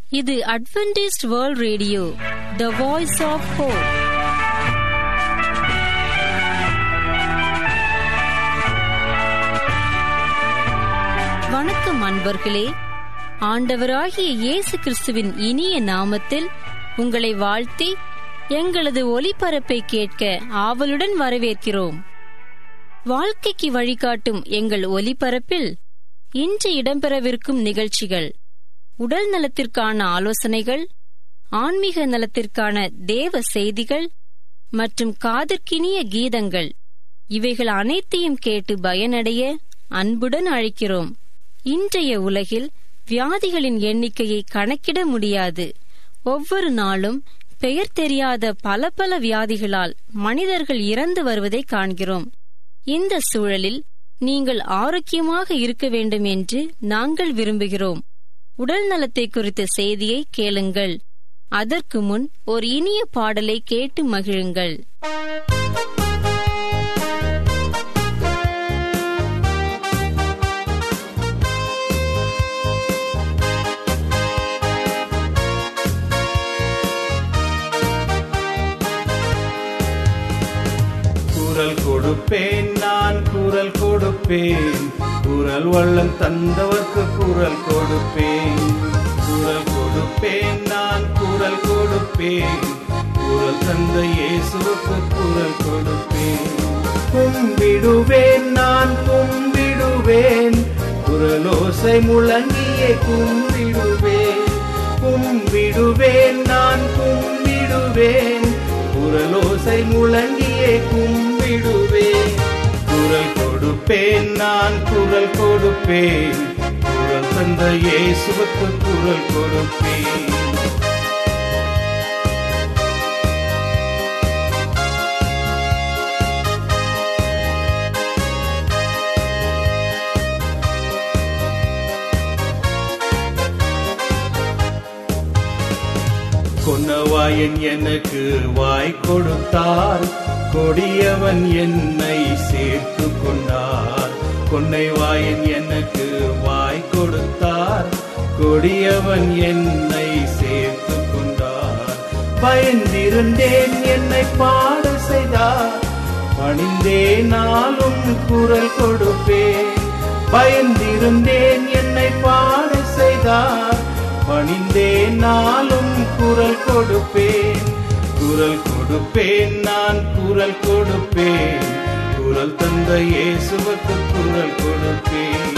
இது Adventist world radio the voice of hope வணக்கம் அன்பர்களே ஆண்டவராகிய இயேசு கிறிஸ்துவின் இனிய நாமத்தில் உங்களை வாழ்த்தி எங்களது ஒலிபரப்பை கேட்க ஆவலுடன் வரவேற்கிறோம் வாழ்க்கைக்கு வழிகாட்டும் எங்கள் ஒலிபரப்பில் இன்று இடம்பெறவிருக்கும் நிகழ்ச்சிகள் உடல் நலத்திற்கான ஆலோசனைகள் ஆன்மீக நலத்திற்கான தேவ செய்திகள் மற்றும் காதற்கினிய கீதங்கள் இவைகள் அனைத்தையும் கேட்டு பயனடைய அன்புடன் அழைக்கிறோம் இன்றைய உலகில் வியாதிகளின் எண்ணிக்கையை கணக்கிட முடியாது ஒவ்வொரு நாளும் பெயர் தெரியாத பல பல வியாதிகளால் மனிதர்கள் இறந்து வருவதை காண்கிறோம் இந்த சூழலில் நீங்கள் ஆரோக்கியமாக இருக்க வேண்டும் என்று நாங்கள் விரும்புகிறோம் உடல் நலத்தை குறித்த செய்தியை கேளுங்கள் அதற்கு முன் ஒரு இனிய பாடலை கேட்டு மகிழுங்கள் குரல் கொடுப்பேன் நான் குரல் கொடுப்பேன் குரல் வள்ளம் தந்தவர்க்கு குரல் கொடுப்பேன் குரல் கொடுப்பேன் நான் குரல் கொடுப்பேன் குரல் தந்த இயேசுவுக்கு குரல் கொடுப்பேன் கும்பிடுவேன் நான் கும்பிடுவேன் குரலோசை முழங்கியே கும்பிடுவேன் கும்பிடுவேன் நான் கும்பிடுவேன் குரலோசை முழங்கியே கும்பிடுவேன் குரல் கொடுப்பேன் நான் குரல் கொடுப்பேன் குரல் தந்த இயேசுவுக்கு குரல் கொடுப்பேன் கொன்னவாயன் எனக்கு வாய் கொடுத்தார் கொடியவன் என்னை சேர்த்து கொண்டார் கொன்னைவாயன் எனக்கு வாய் கொடுத்தார் கொடியவன் என்னை சேர்த்து கொண்டார் பயந்திருந்தேன் என்னை பாட செய்தார் பணிந்தே நாளும் குரல் கொடுப்பேன் பயந்திருந்தேன் என்னை பாட செய்தார் பணிந்தே நாளும் குரல் கொடுப்பேன் குரல் கொடுப்பேன் நான் குரல் கொடுப்பேன் குரல் தந்த இயேசுவுக்கு குரல் கொடுப்பேன்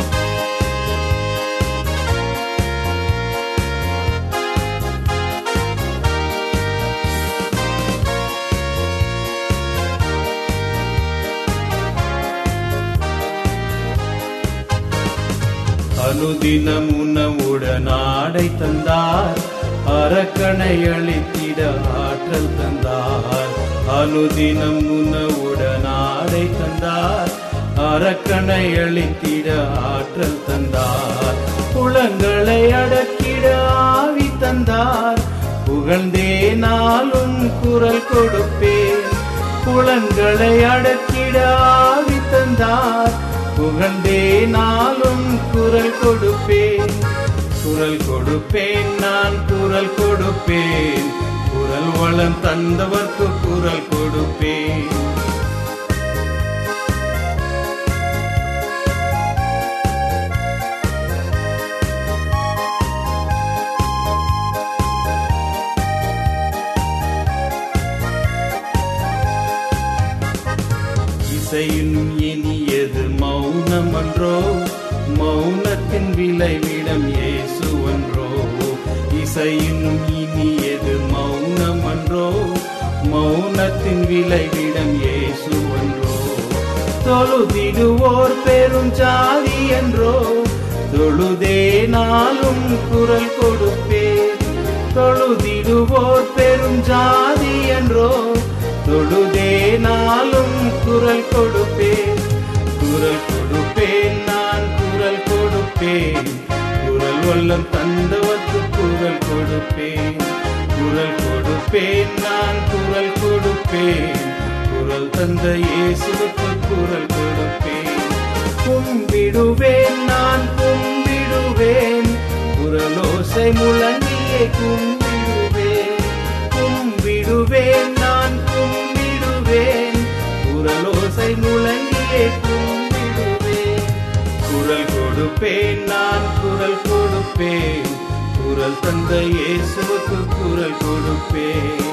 அனுதினம் உணவுடன் ஆடை தந்தார் அரக்கனை அளித்திட ஆற்றல் தந்தார் அனுதினம் உணவுடன் ஆடை தந்தார் அரக்கனை அளித்திட ஆற்றல் தந்தார் புலங்களை அடக்கிட ஆவி தந்தார் புகழ்ந்தே நாளும் குரல் கொடுப்பேன் புலன்களை அடக்கிட ஆவி தந்தார் புகழ்ந்தே நாளும் குரல் கொடுப்பேன் குரல் கொடுப்பேன் நான் குரல் கொடுப்பேன் குரல் வளம் தந்தவர்க்கு குரல் கொடுப்பேன் இசையின் இனியது மௌனம் அன்றோ மௌனத்தின் விளைவிடம் இயேசு ஒன்றோ இசையின் இனியது மௌனம் அன்றோ மௌனத்தின் விளைவிடம் இயேசு ஒன்றோ தொழுதிடுவோர் பெரும் ஜாதி என்றோ தொழுதே நாளும் குரல் கொடுப்பேன் தொழுதிடுவோர் பெரும் ஜாதி என்றோ தொழுதே நாளும் குரல் கொடுப்பேன் குரல் கொடுப்பேன் நான் குரல் கொடுப்பேன் குரல் வல்லம் தந்தவர்க்கு குரல் கொடுப்பேன் குரல் கொடுப்பேன் நான் குரல் கொடுப்பேன் குரல் தந்த இயேசுவுக்கு குரல் கொடுப்பேன் கும்பிடுவேன் நான் கும்பிடுவேன் குரலோசை முழங்கியே கும்பிடுவேன் கும்பிடுவேன் நான் கும்பிடுவேன் குரலோசை முழங்கியே கும்பிடுவேன் குரல் கொடுப்பேன் நான் குரல் கொடுப்பேன் குரல் தந்த இயேசுவுக்கு குரல் கொடுப்பேன்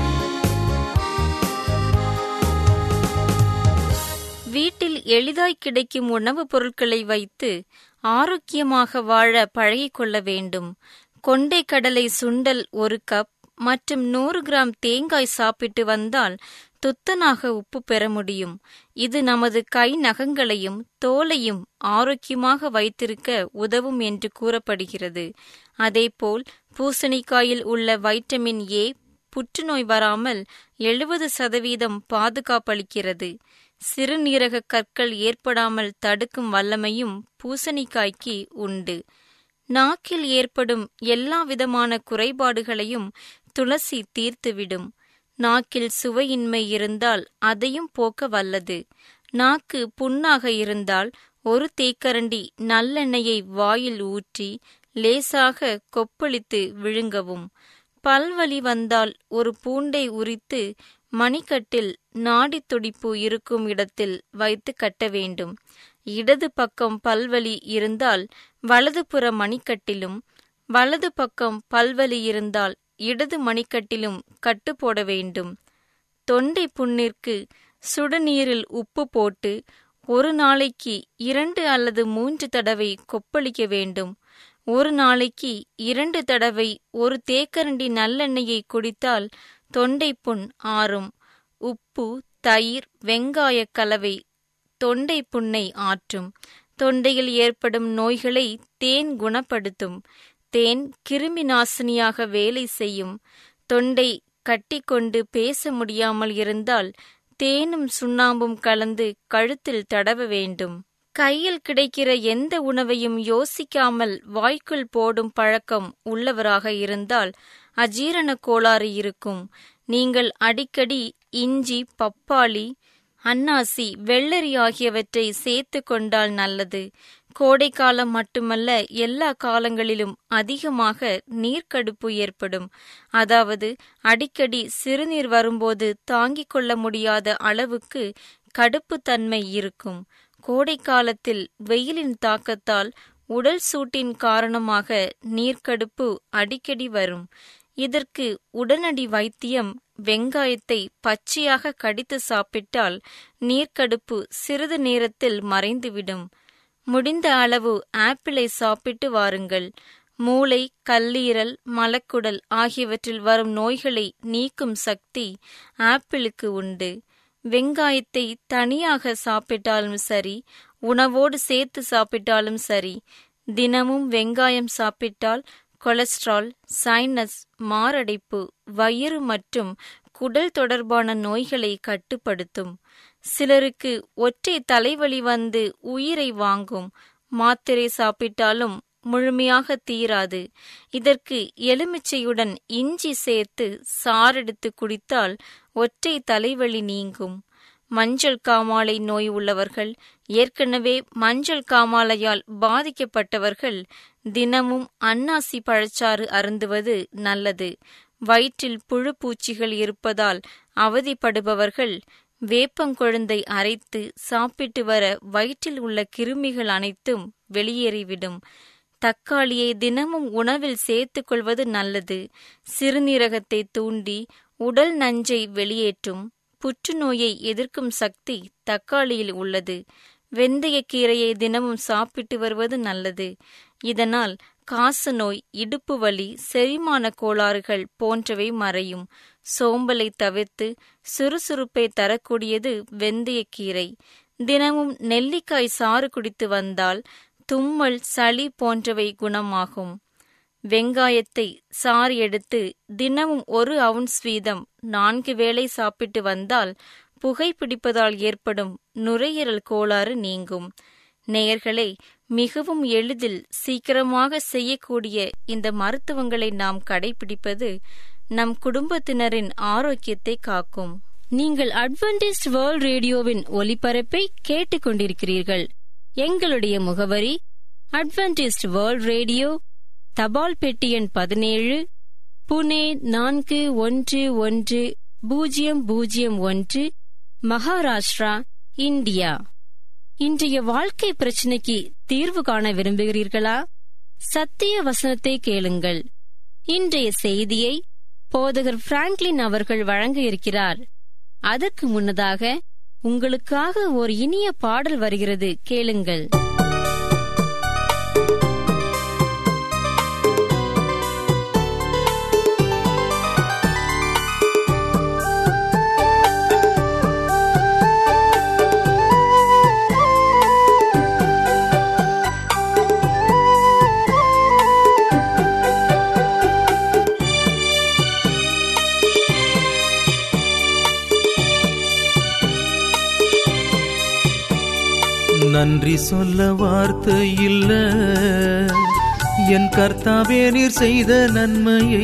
வீட்டில் எளிதாய் கிடைக்கும் உணவுப் பொருட்களை வைத்து ஆரோக்கியமாக வாழ பழகிக் கொள்ள வேண்டும் கொண்டை கடலை சுண்டல் ஒரு கப் மற்றும் நூறு கிராம் தேங்காய் சாப்பிட்டு வந்தால் துத்தனாக உப்பு பெற முடியும் இது நமது கை நகங்களையும் தோலையும் ஆரோக்கியமாக வைத்திருக்க உதவும் என்று கூறப்படுகிறது அதேபோல் பூசணிக்காயில் உள்ள வைட்டமின் ஏ புற்றுநோய் வராமல் எழுபது சதவீதம் பாதுகாப்பளிக்கிறது சிறுநீரக கற்கள் ஏற்படாமல் தடுக்கும் வல்லமையும் பூசணிக்காய்க்கு உண்டு நாக்கில் ஏற்படும் எல்லா விதமான குறைபாடுகளையும் துளசி தீர்த்துவிடும் நாக்கில் சுவையின்மை இருந்தால் அதையும் போக்க வல்லது நாக்கு புண்ணாக இருந்தால் ஒரு தேக்கரண்டி நல்லெண்ணெயை வாயில் ஊற்றி லேசாக கொப்பளித்து விழுங்கவும் பல்வலி வந்தால் ஒரு பூண்டை உரித்து மணிக்கட்டில் நாடித் துடிப்பு இருக்கும் இடத்தில் வைத்து கட்ட வேண்டும் இடது பக்கம் பல்வலி இருந்தால் வலதுபுற மணிக்கட்டிலும் வலது பக்கம் பல்வலி இருந்தால் இடது மணிக்கட்டிலும் கட்டு போட வேண்டும் தொண்டை புண்ணிற்கு சுடுநீரில் உப்பு போட்டு ஒரு நாளைக்கு இரண்டு அல்லது மூன்று தடவை கொப்பளிக்க வேண்டும் ஒரு நாளைக்கு இரண்டு தடவை ஒரு தேக்கரண்டி நல்லெண்ணெயை குடித்தால் தொண்டை புண் ஆறும் உப்பு தயிர் வெங்காய கலவை தொண்டை புண்ணை ஆற்றும் தொண்டையில் ஏற்படும் நோய்களை தேன் குணப்படுத்தும் தேன் கிருமி நாசினியாக வேலை செய்யும் தொண்டை கட்டிக்கொண்டு பேச முடியாமல் இருந்தால் தேனும் சுண்ணாம்பும் கலந்து கழுத்தில் தடவ வேண்டும் கையில் கிடைக்கிற எந்த உணவையும் யோசிக்காமல் வாய்க்குள் போடும் பழக்கம் உள்ளவராக இருந்தால் அஜீரண கோளாறு இருக்கும் நீங்கள் அடிக்கடி இஞ்சி பப்பாளி அன்னாசி வெள்ளரி ஆகியவற்றை சேர்த்து கொண்டால் நல்லது கோடைக்காலம் மட்டுமல்ல எல்லா காலங்களிலும் அதிகமாக நீர்க்கடுப்பு ஏற்படும் அதாவது அடிக்கடி சிறுநீர் வரும்போது தாங்கிக் கொள்ள முடியாத அளவுக்கு கடுப்பு தன்மை இருக்கும் கோடை காலத்தில் வெயிலின் தாக்கத்தால் உடல் சூட்டின் காரணமாக நீர்க்கடுப்பு அடிக்கடி வரும் இதற்கு உடனடி வைத்தியம் வெங்காயத்தை பச்சையாக கடித்து சாப்பிட்டால் நீர்க்கடுப்பு சிறிது நேரத்தில் மறைந்துவிடும் முடிந்த அளவு ஆப்பிளை சாப்பிட்டு வாருங்கள் மூளை கல்லீரல் மலக்குடல் ஆகியவற்றில் வரும் நோய்களை நீக்கும் சக்தி ஆப்பிளுக்கு உண்டு வெங்காயத்தை தனியாக சாப்பிட்டாலும் சரி உணவோடு சேர்த்து சாப்பிட்டாலும் சரி தினமும் வெங்காயம் சாப்பிட்டால் கொலஸ்ட்ரால் சைனஸ் மாரடைப்பு வயிறு மற்றும் குடல் தொடர்பான நோய்களை கட்டுப்படுத்தும் சிலருக்கு ஒற்றை தலைவலி வந்து உயிரை வாங்கும் மாத்திரை சாப்பிட்டாலும் முழுமையாக தீராது இதற்கு எலுமிச்சையுடன் இஞ்சி சேர்த்து சாறெடுத்து குடித்தால் ஒற்றை தலைவலி நீங்கும் மஞ்சள் காமாலை நோய் உள்ளவர்கள் ஏற்கனவே மஞ்சள் காமாலையால் பாதிக்கப்பட்டவர்கள் தினமும் அன்னாசி பழச்சாறு அருந்துவது நல்லது வயிற்றில் புழு பூச்சிகள் இருப்பதால் அவதிப்படுபவர்கள் வேப்பங்கொழுந்தை அரைத்து சாப்பிட்டு வர வயிற்றில் உள்ள கிருமிகள் அனைத்தும் வெளியேறிவிடும் தக்காளியை தினமும் உணவில் சேர்த்துக் கொள்வது நல்லது சிறுநீரகத்தை தூண்டி உடல் நஞ்சை வெளியேற்றும் புற்றுநோயை எதிர்க்கும் சக்தி தக்காளியில் உள்ளது வெந்தயக்கீரையை தினமும் சாப்பிட்டு வருவது நல்லது இதனால் காசநோய் இடுப்பு வலி செரிமான கோளாறுகள் போன்றவை மறையும் சோம்பலை தவிர்த்து சுறுசுறுப்பை தரக்கூடியது வெந்தயக்கீரை தினமும் நெல்லிக்காய் சாறு குடித்து வந்தால் தும்மல் சளி போன்றவை குணமாகும் வெங்காயத்தை சாறு எடுத்து தினமும் ஒரு அவுன்ஸ் வீதம் நான்கு வேளை சாப்பிட்டு வந்தால் புகைப்பிடிப்பதால் ஏற்படும் நுரையீரல் கோளாறு நீங்கும் நேயர்களே மிகவும் எளிதில் சீக்கிரமாக செய்யக்கூடிய இந்த மருத்துவங்களை நாம் கடைபிடிப்பது நம் குடும்பத்தினரின் ஆரோக்கியத்தை காக்கும் நீங்கள் அட்வென்டிஸ்ட் வேர்ல்ட் ரேடியோவின் ஒலிபரப்பை கேட்டுக்கொண்டிருக்கிறீர்கள் எங்களுடைய முகவரி அட்வென்டிஸ்ட் வேர்ல்ட் ரேடியோ தபால் பெட்டி எண் பதினேழு புனே நான்கு ஒன்று ஒன்று பூஜ்ஜியம் பூஜ்ஜியம் ஒன்று மகாராஷ்டிரா இந்தியா இன்றைய வாழ்க்கை பிரச்சனைக்கு தீர்வு காண விரும்புகிறீர்களா சத்திய வசனத்தை கேளுங்கள் இன்றைய செய்தியை போதகர் பிராங்க்லின் அவர்கள் வழங்க இருக்கிறார் அதற்கு முன்னதாக உங்களுக்காக ஒரு இனிய பாடல் வருகிறது கேளுங்கள் நன்றி சொல்ல வார்த்தை இல்ல என் கர்த்தாவே நீர் செய்த நன்மையை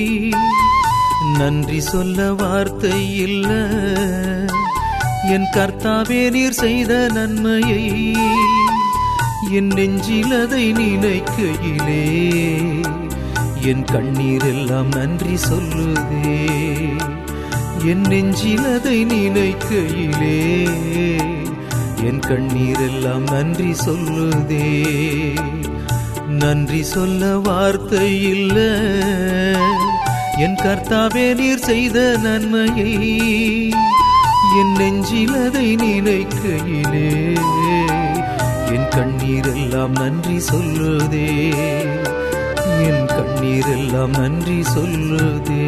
நன்றி சொல்ல வார்த்தை இல்ல என் கர்த்தாவே நீர் செய்த நன்மையை என் நெஞ்சில் அதை நினைக்கையிலே என் கண்ணீர் எல்லாம் நன்றி சொல்லுதே என் நெஞ்சில் அதை நினைக்கையிலே என் கண்ணீர் எல்லாம் நன்றி சொல்லுதே நன்றி சொல்ல வார்த்தை இல்ல என் கர்த்தாவே நீர் செய்த நன்மையை என் நெஞ்சில் அதை நினைக்கையிலே என் கண்ணீர் எல்லாம் நன்றி சொல்லுதே என் கண்ணீர் எல்லாம் நன்றி சொல்லுதே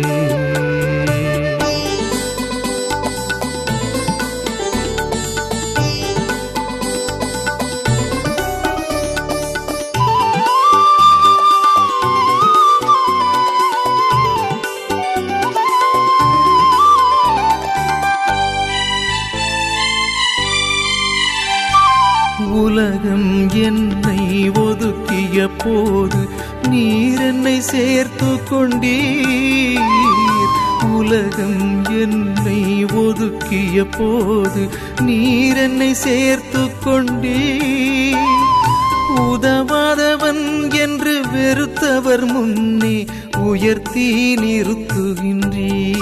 உலகம் என்னை ஒதுக்கிய போது நீர் என்னை சேர்த்து கொண்டீர் உலகம் என்னை ஒதுக்கிய போது நீர் என்னை சேர்த்து கொண்டீர் உதவாதவன் என்று வெறுத்தவர் முன்னே உயர்த்தி நிறுத்துகின்றீர்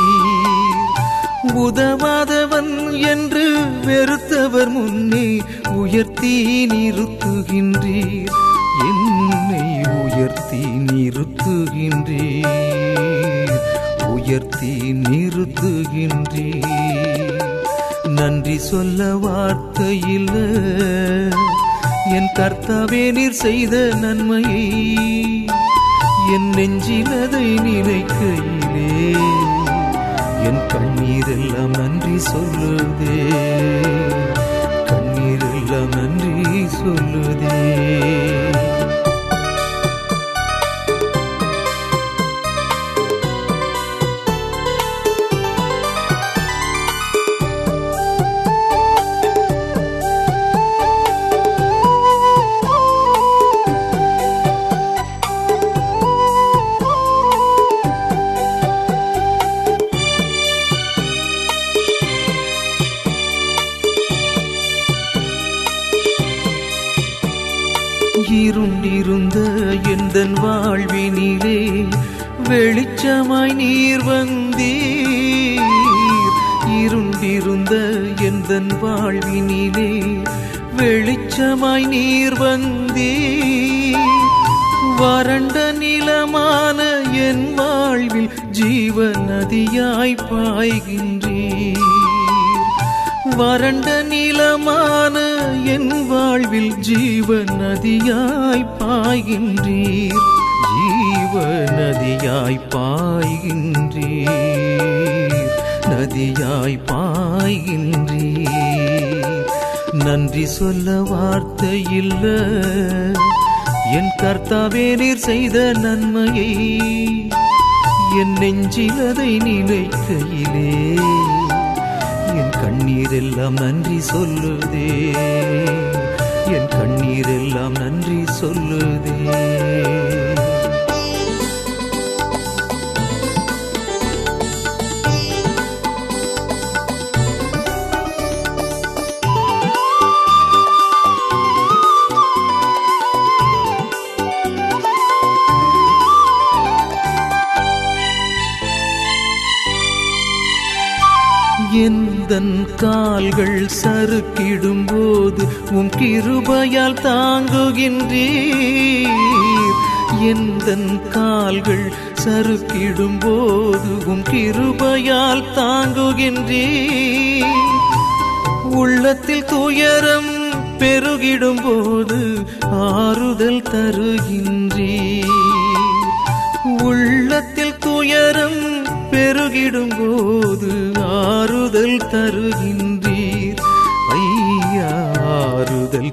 உதவாதவன் என்று வெறுத்தவர் முன்னே உயர்த்தி நிறுத்துகின்றீர் என்னை உயர்த்தி நிறுத்துகின்றீர் உயர்த்தி நிறுத்துகின்றீர் நன்றி சொல்ல வார்த்தையில் என் கர்த்தாவே நீர் செய்த நன்மையை என் நெஞ்சில் அதை நினைக்கையிலே என் கண்ணீர் எல்லாம் நன்றி சொல்லுதே கண்ணீர் எல்லாம் நன்றி சொல்லுதே இருண்டிருந்த எந்தன் வாழ்வினிலே வெளிச்சமாய் நீர் வந்தீர் இருண்டிருந்த எந்தன் வாழ்வினிலே வெளிச்சமாய் நீர் வந்தீர் வறண்ட நிலமான என் வாழ்வில் ஜீவ நதியாய் பாய்கின்றீர் வறண்ட நிலமான என் வாழ்வில் ஜீவ நதியாய் பாய்கின்றீர் ஜீவ நதியாய் பாய்கின்றீர் நதியாய் பாய்கின்றீர் நன்றி சொல்ல வார்த்தை இல்ல என் கர்த்தாவே நீர் செய்த நன்மையை என் நெஞ்சில் அதை நினைக்கையிலே என் கண்ணீர் எல்லாம் நன்றி சொல்லுதே என் கண்ணீர் எல்லாம் நன்றி சொல்லுதே எந்தன் கால்கள் சறுக்கிடும்போது உம் கிருபையால் தாங்குகின்றீர் எந்தன் கால்கள் சறுக்கிடும்போது உம் கிருபையால் தாங்குகின்றீர் உள்ளத்தில் துயரம் பெருகிடும்போது ஆறுதல் தருகின்றீர் உள்ளத்தில் துயரம் பெருகிடும்போது ஆறுதல் தருகின்றீர் ஐயா ஆறுதல்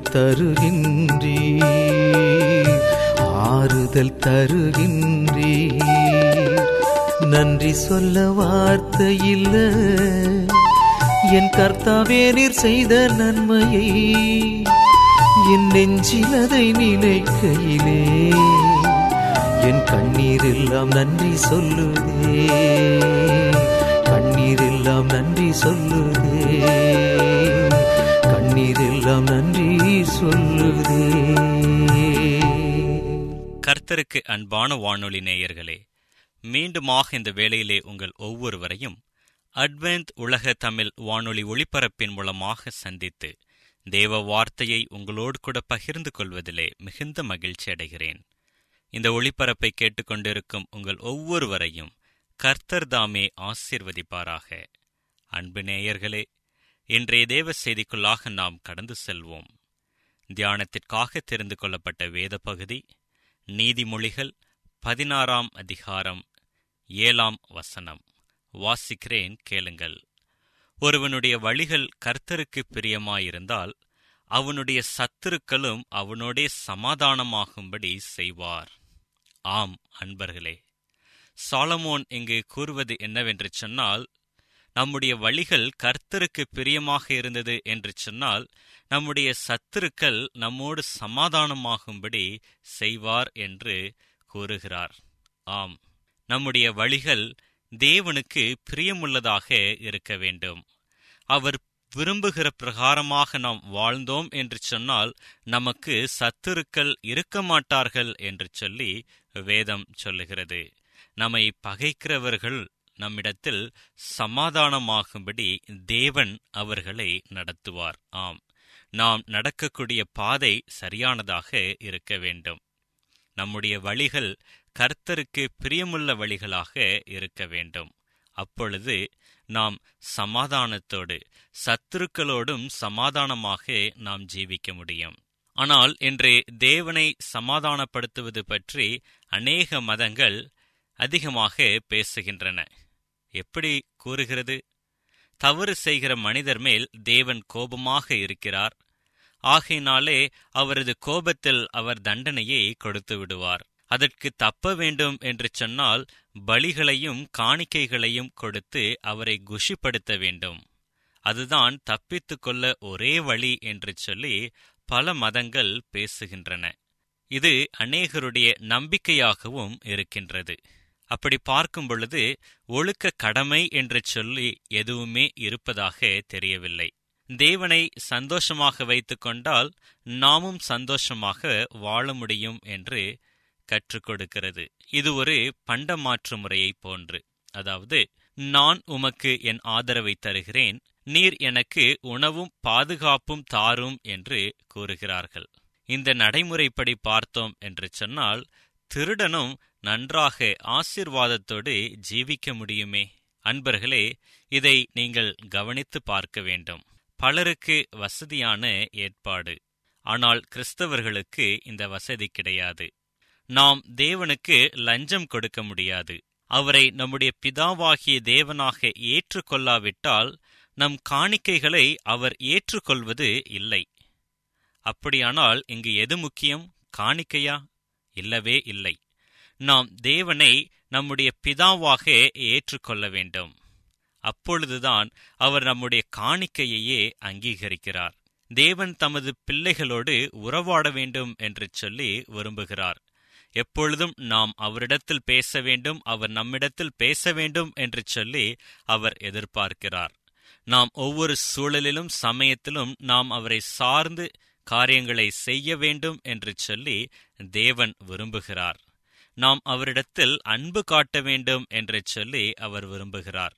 தருகின்றீர் ஆறுதல் தருகின்றீர் நன்றி சொல்ல வார்த்தை இல்ல என் கர்த்தாவே நீர் செய்த நன்மையை என் நெஞ்சில் அதை நினைக்கையிலே என் கண்ணீர் எல்லாம் நன்றி சொல்லுதே கண்ணீர் எல்லாம் நன்றி சொல்லுதே கண்ணீர் எல்லாம் நன்றி சொல்லுதே கர்த்தருக்கு அன்பான வானொலி நேயர்களே மீண்டுமாக இந்த வேளையிலே உங்கள் ஒவ்வொருவரையும் அட்வென்த் உலக தமிழ் வானொலி ஒளிபரப்பின் மூலமாக சந்தித்து தேவ வார்த்தையை உங்களோடு கூட பகிர்ந்து கொள்வதிலே மிகுந்த மகிழ்ச்சி அடைகிறேன் இந்த ஒளிபரப்பை கேட்டுக்கொண்டிருக்கும் உங்கள் ஒவ்வொருவரையும் கர்த்தர் தாமே ஆசீர்வதிப்பாராக அன்பு நேயர்களே இன்றைய தேவ செய்திக்குள்ளாக நாம் கடந்து செல்வோம் தியானத்திற்காக தெரிந்து கொள்ளப்பட்ட வேத பகுதி நீதிமொழிகள் பதினாறாம் அதிகாரம் ஏழாம் வசனம் வாசிக்கிறேன் கேளுங்கள் ஒருவனுடைய வழிகள் கர்த்தருக்கு பிரியமாயிருந்தால் அவனுடைய சத்துருக்களும் அவனோடே சமாதானமாகும்படி செய்வார் ஆம் அன்பர்களே சாலமோன் இங்கு கூறுவது என்னவென்று சொன்னால் நம்முடைய வழிகள் கர்த்தருக்கு பிரியமாக இருந்தது என்று சொன்னால் நம்முடைய சத்துருக்கள் நம்மோடு சமாதானமாகும்படி செய்வார் என்று கூறுகிறார் ஆம் நம்முடைய வழிகள் தேவனுக்கு பிரியமுள்ளதாக இருக்க வேண்டும் அவர் விரும்புகிற பிரகாரமாக நாம் வாழ்ந்தோம் என்று சொன்னால் நமக்கு சத்துருக்கள் இருக்க மாட்டார்கள் என்று சொல்லி வேதம் சொல்லுகிறது நம்மை பகைக்கிறவர்கள் நம்மிடத்தில் சமாதானமாகும்படி தேவன் அவர்களை நடத்துவார் ஆம் நாம் நடக்கக்கூடிய பாதை சரியானதாக இருக்க வேண்டும் நம்முடைய வழிகள் கர்த்தருக்கு பிரியமுள்ள வழிகளாக இருக்க வேண்டும் அப்பொழுது நாம் சமாதானத்தோடு சத்துருக்களோடும் சமாதானமாக நாம் ஜீவிக்க முடியும் ஆனால் இன்று தேவனை சமாதானப்படுத்துவது பற்றி அநேக மதங்கள் அதிகமாக பேசுகின்றன எப்படி கூறுகிறது தவறு செய்கிற மனிதர் மேல் தேவன் கோபமாக இருக்கிறார் ஆகையினாலே அவரது கோபத்தில் அவர் தண்டனையை கொடுத்து விடுவார் அதற்கு தப்ப வேண்டும் என்று சொன்னால் பலிகளையும் காணிக்கைகளையும் கொடுத்து அவரை குஷிப்படுத்த வேண்டும் அதுதான் தப்பித்துக் கொள்ள ஒரே வழி என்று சொல்லி பல மதங்கள் பேசுகின்றன இது அநேகருடைய நம்பிக்கையாகவும் இருக்கின்றது அப்படி பார்க்கும் பொழுது ஒழுக்க கடமை என்று சொல்லி எதுவுமே இருப்பதாக தெரியவில்லை தேவனை சந்தோஷமாக வைத்துக் கொண்டால் நாமும் சந்தோஷமாக வாழ முடியும் என்று கற்றுக் கொடுக்கிறது இது ஒரு பண்டமாற்று முறையை போன்று அதாவது நான் உமக்கு என் ஆதரவை தருகிறேன் நீர் எனக்கு உணவும் பாதுகாப்பும் தாரும் என்று கூறுகிறார்கள் இந்த நடைமுறைப்படி பார்த்தோம் என்று சொன்னால் திருடனும் நன்றாக ஆசிர்வாதத்தோடு ஜீவிக்க முடியுமே அன்பர்களே இதை நீங்கள் கவனித்து பார்க்க வேண்டும் பலருக்கு வசதியான ஏற்பாடு ஆனால் கிறிஸ்தவர்களுக்கு இந்த வசதி கிடையாது நாம் தேவனுக்கு லஞ்சம் கொடுக்க முடியாது அவரை நம்முடைய பிதாவாகிய தேவனாக ஏற்றுக்கொள்ளாவிட்டால் நம் காணிக்கைகளை அவர் ஏற்றுக்கொள்வது இல்லை அப்படியானால் இங்கு எது முக்கியம் காணிக்கையா இல்லவே இல்லை நாம் தேவனை நம்முடைய பிதாவாக ஏற்றுக்கொள்ள வேண்டும் அப்பொழுதுதான் அவர் நம்முடைய காணிக்கையையே அங்கீகரிக்கிறார் தேவன் தமது பிள்ளைகளோடு உறவாட வேண்டும் என்று சொல்லி விரும்புகிறார் எப்பொழுதும் நாம் அவரிடத்தில் பேச வேண்டும் அவர் நம்மிடத்தில் பேச வேண்டும் என்று சொல்லி அவர் எதிர்பார்க்கிறார் நாம் ஒவ்வொரு சூழலிலும் சமயத்திலும் நாம் அவரை சார்ந்து காரியங்களை செய்ய வேண்டும் என்று சொல்லி தேவன் விரும்புகிறார் நாம் அவரிடத்தில் அன்பு காட்ட வேண்டும் என்று சொல்லி அவர் விரும்புகிறார்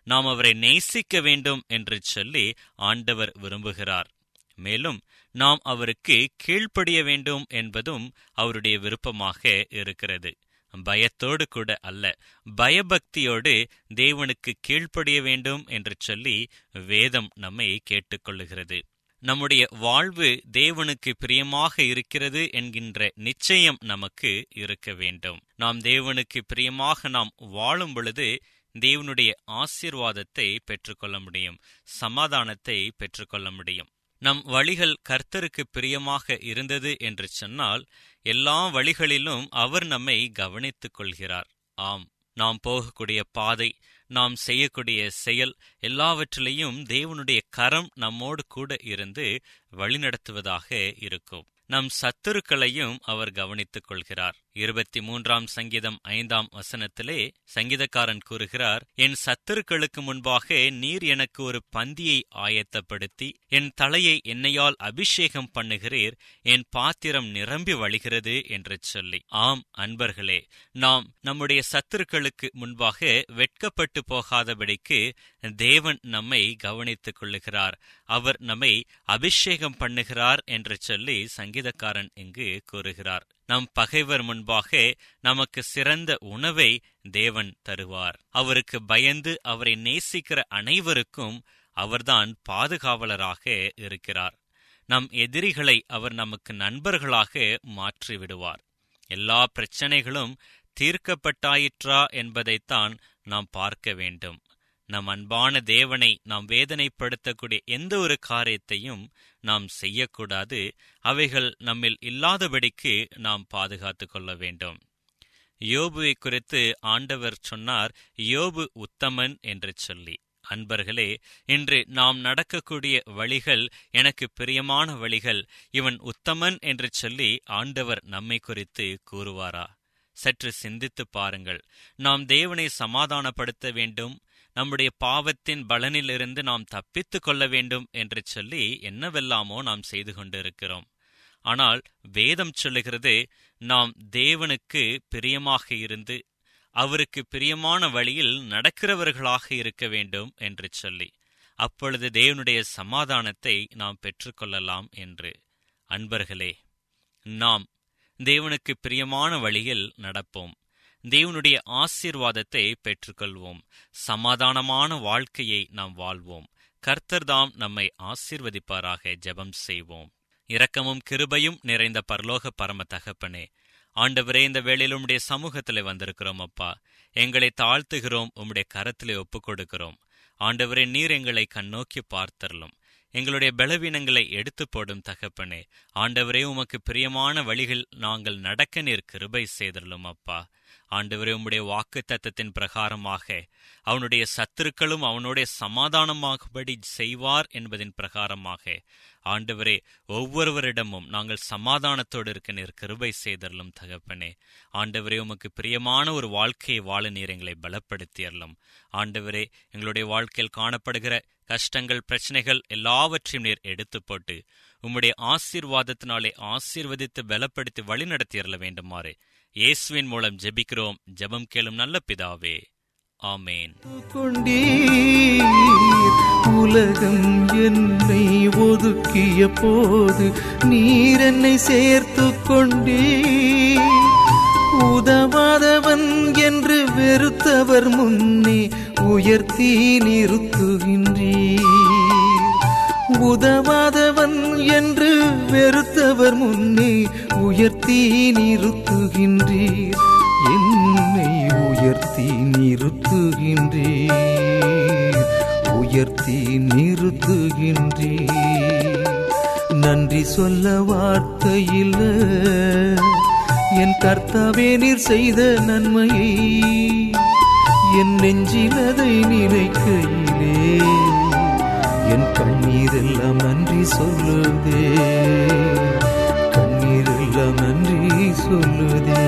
நாம் அவரை நேசிக்க வேண்டும் என்று சொல்லி ஆண்டவர் விரும்புகிறார் மேலும் நாம் அவருக்கு கீழ்ப்படிய வேண்டும் என்பதும் அவருடைய விருப்பமாக இருக்கிறது பயத்தோடு கூட அல்ல பயபக்தியோடு தேவனுக்கு கீழ்ப்படிய வேண்டும் என்று சொல்லி வேதம் நம்மை கேட்டுக்கொள்ளுகிறது நம்முடைய வாழ்வு தேவனுக்கு பிரியமாக இருக்கிறது என்கின்ற நிச்சயம் நமக்கு இருக்க வேண்டும் நாம் தேவனுக்கு பிரியமாக நாம் வாழும் பொழுது தேவனுடைய ஆசீர்வாதத்தை பெற்றுக்கொள்ள முடியும் சமாதானத்தை பெற்றுக்கொள்ள முடியும் நம் வழிகள் கர்த்தருக்கு பிரியமாக இருந்தது என்று சொன்னால் எல்லா வழிகளிலும் அவர் நம்மை கவனித்துக் கொள்கிறார் ஆம் நாம் போகக்கூடிய பாதை நாம் செய்யக்கூடிய செயல் எல்லாவற்றிலையும் தேவனுடைய கரம் நம்மோடு கூட இருந்து வழிநடத்துவதாக இருக்கும் நம் சத்துருக்களையும் அவர் கவனித்துக் கொள்கிறார் இருபத்தி மூன்றாம் சங்கீதம் ஐந்தாம் வசனத்திலே சங்கீதக்காரன் கூறுகிறார் என் சத்துருக்களுக்கு முன்பாக நீர் எனக்கு ஒரு பந்தியை ஆயத்தப்படுத்தி என் தலையை என்னையால் அபிஷேகம் பண்ணுகிறீர் என் பாத்திரம் நிரம்பி வழிகிறது என்று சொல்லி ஆம் அன்பர்களே நாம் நம்முடைய சத்துருக்களுக்கு முன்பாக வெட்கப்பட்டு போகாதபடிக்கு தேவன் நம்மை கவனித்துக் கொள்ளுகிறார் அவர் நம்மை அபிஷேகம் பண்ணுகிறார் என்று சொல்லி சங்கீதக்காரன் இங்கு கூறுகிறார் நம் பகைவர் முன்பாக நமக்கு சிறந்த உணவை தேவன் தருவார் அவருக்கு பயந்து அவரை நேசிக்கிற அனைவருக்கும் அவர்தான் பாதுகாவலராக இருக்கிறார் நம் எதிரிகளை அவர் நமக்கு நண்பர்களாக மாற்றிவிடுவார் எல்லா பிரச்சனைகளும் தீர்க்கப்பட்டாயிற்றா என்பதைத்தான் நாம் பார்க்க வேண்டும் நம் அன்பான தேவனை நாம் வேதனைப்படுத்தக்கூடிய எந்த ஒரு காரியத்தையும் நாம் செய்யக்கூடாது அவைகள் நம்மில் இல்லாதபடிக்கு நாம் பாதுகாத்து கொள்ள வேண்டும் யோபுவை குறித்து ஆண்டவர் சொன்னார் யோபு உத்தமன் என்று சொல்லி அன்பர்களே இன்று நாம் நடக்கக்கூடிய வழிகள் எனக்கு பிரியமான வழிகள் இவன் உத்தமன் என்று சொல்லி ஆண்டவர் நம்மை குறித்து கூறுவாரா சற்று சிந்தித்து பாருங்கள் நாம் தேவனை சமாதானப்படுத்த வேண்டும் நம்முடைய பாவத்தின் பலனிலிருந்து நாம் தப்பித்து கொள்ள வேண்டும் என்று சொல்லி என்னவெல்லாமோ நாம் செய்து கொண்டிருக்கிறோம் ஆனால் வேதம் சொல்லுகிறது நாம் தேவனுக்கு பிரியமாக இருந்து அவருக்கு பிரியமான வழியில் நடக்கிறவர்களாக இருக்க வேண்டும் என்று சொல்லி அப்பொழுது தேவனுடைய சமாதானத்தை நாம் பெற்றுக்கொள்ளலாம் என்று அன்பர்களே நாம் தேவனுக்கு பிரியமான வழியில் நடப்போம் தேவனுடைய ஆசீர்வாதத்தை பெற்றுக்கொள்வோம் சமாதானமான வாழ்க்கையை நாம் வாழ்வோம் கர்த்தர்தாம் நம்மை ஆசீர்வதிப்பாராக ஜெபம் செய்வோம் இரக்கமும் கிருபையும் நிறைந்த பரலோக பரம தகப்பனே ஆண்டவரே இந்த வேளையில் உம்முடைய சமூகத்திலே வந்திருக்கிறோம் அப்பா எங்களை தாழ்த்துகிறோம் உம்முடைய கரத்திலே ஒப்புக் கொடுக்கிறோம் ஆண்டவரே நீர் எங்களை கண்ணோக்கி பார்த்தரலும் எங்களுடைய பலவீனங்களை எடுத்து போடும் தகப்பனே ஆண்டவரே உமக்கு பிரியமான வழிகள் நாங்கள் நடக்க நீர் கிருபை செய்தரலும் அப்பா ஆண்டவரே உம்முடைய வாக்கு தத்தத்தின் பிரகாரமாக அவனுடைய சத்துருக்களும் அவனுடைய சமாதானமாகபடி செய்வார் என்பதின் பிரகாரமாக ஆண்டவரே ஒவ்வொருவரிடமும் நாங்கள் சமாதானத்தோடு இருக்க நீர் கிருபை செய்தரலும் தகப்பனே ஆண்டவரே உமக்கு பிரியமான ஒரு வாழ்க்கையை வாழ நீர் எங்களை பலப்படுத்தியறலும் ஆண்டவரே எங்களுடைய வாழ்க்கையில் காணப்படுகிற கஷ்டங்கள் பிரச்சனைகள் எல்லாவற்றையும் நீர் எடுத்து போட்டு உம்முடைய ஆசீர்வாதத்தினாலே ஆசீர்வதித்து பலப்படுத்தி வழிநடத்தியறல வேண்டுமாறு இயேசுவின் மூலம் ஜெபிக்கிறோம் ஜெபம் கேளும் நல்ல பிதாவே ஆமேன் கொண்டீர் உலகம் என்னை ஒதுக்கிய போது நீர் என்னை சேர்த்து கொண்டீர் உதவாதவன் என்று வெறுத்தவர் முன்னே உயர்த்தி நிறுத்துகின்றீர் உதவாதவன் என்று வெறுத்தவர் முன்னே உயர்த்தி நிறுத்துகின்றீர் என்னை உயர்த்தி நிறுத்துகின்றீர் உயர்த்தி நிறுத்துகின்றீர் நன்றி சொல்ல வார்த்தையில் என் கர்த்தாவே நீர் செய்த நன்மையை என் நெஞ்சிலதை நினைக்கையிலே என் கண்ணீரெல்லாம் நன்றி சொல்லுதே கண்ணீரெல்லாம் நன்றி சொல்லுதே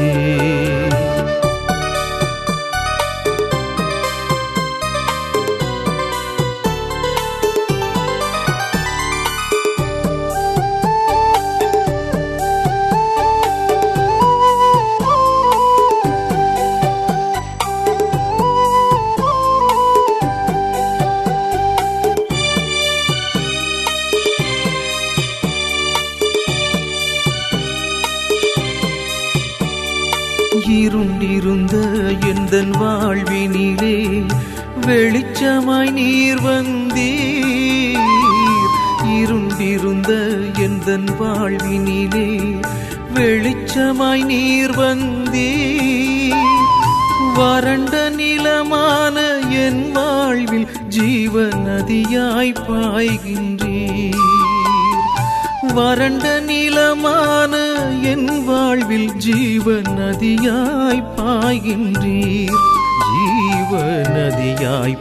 எந்தன் வாழ்வினிலே வெளிச்சமாய் நீர் வந்தீர் இருண்டிருந்த எந்தன் வாழ்வினிலே வெளிச்சமாய் நீர் வந்தீர் வறண்ட நிலமான என் வாழ்வில் ஜீவ நதியாய் பாய்கின்றீர் வறண்ட நிலமான என் வாழ்வில் ஜீவ நதியாய் பாய்கின்றீர் ஜீவ நதியாய்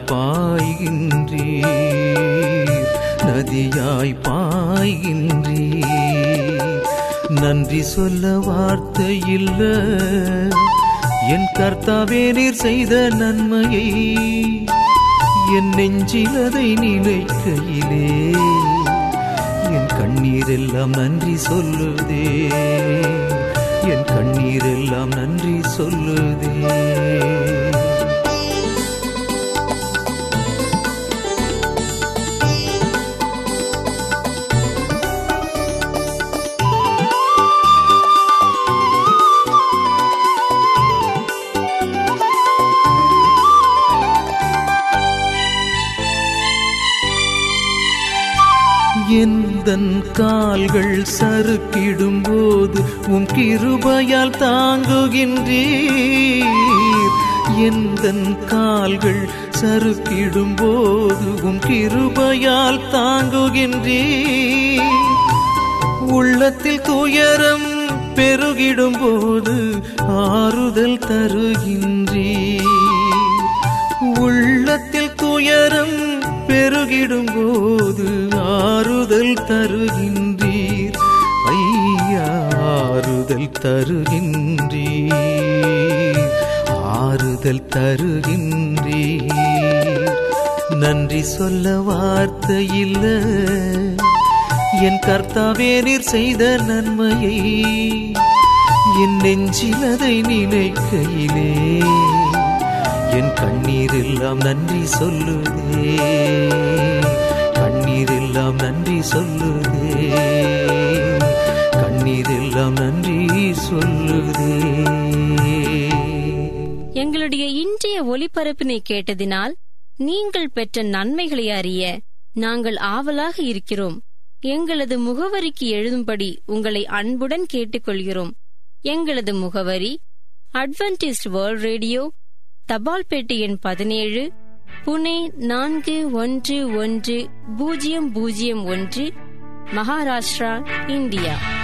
பாய்கின்றீர் நதியாய் பாய்கின்றீர் நன்றி சொல்ல வார்த்தை இல்ல என் கர்த்தாவே நீர் செய்த நன்மையை என் நெஞ்சில் அதை நினைக்கையிலே என் கண்ணீரெல்லாம் நன்றி சொல்லுதே என் கண்ணீரெல்லாம் நன்றி சொல்லுதே எந்தன் கால்கள் சறுக்கிடும் போது உம் கிருபையால் தாங்குகின்றீர் எந்தன் கால்கள் சறுக்கிடும் போது உம் கிருபையால் தாங்குகின்றீர் உள்ளத்தில் துயரம் பெருகிடும் போது ஆறுதல் தருகின்றீர் உள்ளத்தில் துயரம் பெருகிடும் போது ஆறுதல் தருகின்றீர் ஐயா ஆறுதல் தருகின்றீர் ஆறுதல் தருகின்றீர் நன்றி சொல்ல வார்த்தை இல்ல என் கர்த்தாவே நீர் செய்த நன்மையை என் நெஞ்சில் அதை நினைக்கையிலே என் கண்ணீரெல்லாம் நன்றி சொல்லுதே கண்ணீரெல்லாம் நன்றி சொல்லுதே கண்ணீரெல்லாம் நன்றி சொல்லுதே எங்களுடைய இன்றைய ஒலிபரப்பினை கேட்டதினால் நீங்கள் பெற்ற நன்மைகளை அறிய நாங்கள் ஆவலாக இருக்கிறோம் எங்களது முகவரிக்கு எழுதும்படி உங்களை அன்புடன் கேட்டுக்கொள்கிறோம் எங்களது முகவரி அட்வென்டிஸ்ட் வேர்ல்ட் ரேடியோ தபால் பெட்டி எண் பதினேழு புனே நான்கு ஒன்று ஒன்று பூஜ்ஜியம் பூஜ்ஜியம் ஒன்று மகாராஷ்டிரா இந்தியா